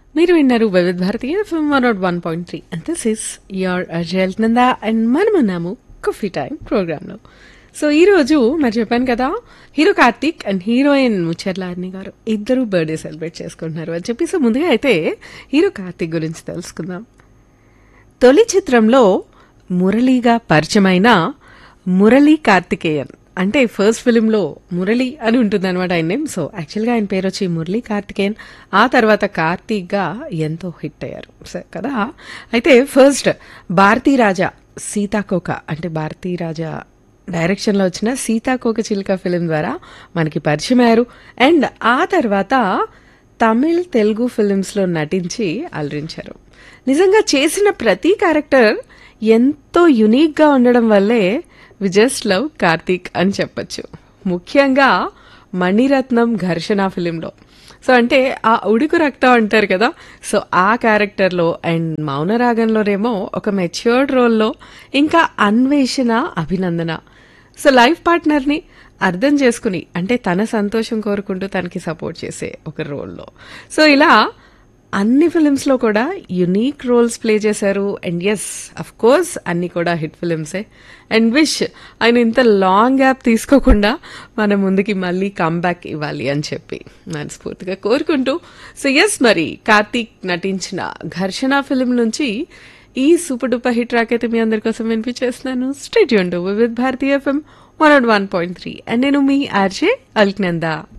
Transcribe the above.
మీరు విన్నారు వివిధ భారతీయ FM one nought one point three and this is your అజయల్ నంద అండ్ మనమున్నాము కాఫీ టైం ప్రోగ్రాంలో సో ఈ రోజు మరి చెప్పాను కదా హీరో కార్తీక్ అండ్ హీరోయిన్ ముచ్చర్లార్ని గారు ఇద్దరు బర్త్డే సెలబ్రేట్ చేసుకుంటున్నారు అని చెప్పి సో ముందుగా అయితే హీరో కార్తీక్ గురించి తెలుసుకుందాం తొలి చిత్రంలో మురళీగా పరిచయమైన మురళీ కార్తికేయన్ అంటే ఫస్ట్ ఫిలింలో మురళి అని ఉంటుంది అనమాట ఆయన నేమ్ సో యాక్చువల్గా ఆయన పేరు వచ్చి మురళీ కార్తికేయన్ ఆ తర్వాత కార్తీక్గా ఎంతో హిట్ అయ్యారు సరే కదా అయితే ఫస్ట్ భారతీ రాజా సీతాకోక అంటే భారతీ రాజా డైరెక్షన్లో వచ్చిన సీతాకోక చిలుక ఫిలిం ద్వారా మనకి పరిచయం అయ్యారు అండ్ ఆ తర్వాత తమిళ్ తెలుగు ఫిలిమ్స్లో నటించి అలరించారు నిజంగా చేసిన ప్రతి క్యారెక్టర్ ఎంతో యునిక్గా ఉండడం వల్లే వి జస్ట్ లవ్ కార్తీక్ అని చెప్పొచ్చు ముఖ్యంగా మణిరత్నం ఘర్షణ ఫిలింలో సో అంటే ఆ ఉడుకు రక్తం అంటారు కదా సో ఆ క్యారెక్టర్లో అండ్ మౌనరాగంలోనేమో ఒక మెచ్యూర్డ్ రోల్లో ఇంకా అన్వేషణ అభినందన సో లైఫ్ పార్ట్నర్ని అర్థం చేసుకుని అంటే తన సంతోషం కోరుకుంటూ తనకి సపోర్ట్ చేసే ఒక రోల్లో సో ఇలా అన్ని ఫిలిమ్స్లో కూడా యునీక్ రోల్స్ ప్లే చేశారు అండ్ ఎస్ అఫ్ కోర్స్ అన్ని కూడా హిట్ ఫిలిమ్సే అండ్ విష్ ఆయన ఇంత లాంగ్ గ్యాప్ తీసుకోకుండా మన ముందుకి మళ్ళీ కమ్బ్యాక్ ఇవ్వాలి అని చెప్పి మనస్ఫూర్తిగా కోరుకుంటూ సో ఎస్ మరి కార్తీక్ నటించిన ఘర్షణ ఫిలిం నుంచి ఈ సూపర్ డూపర్ హిట్ ట్రాక్ అయితే మీ అందరి కోసం వినిపించేస్తున్నాను స్టేట్ యూన్ with Bharatiya FM one one point three and నేను మీ ఆర్జే అల్క్నందా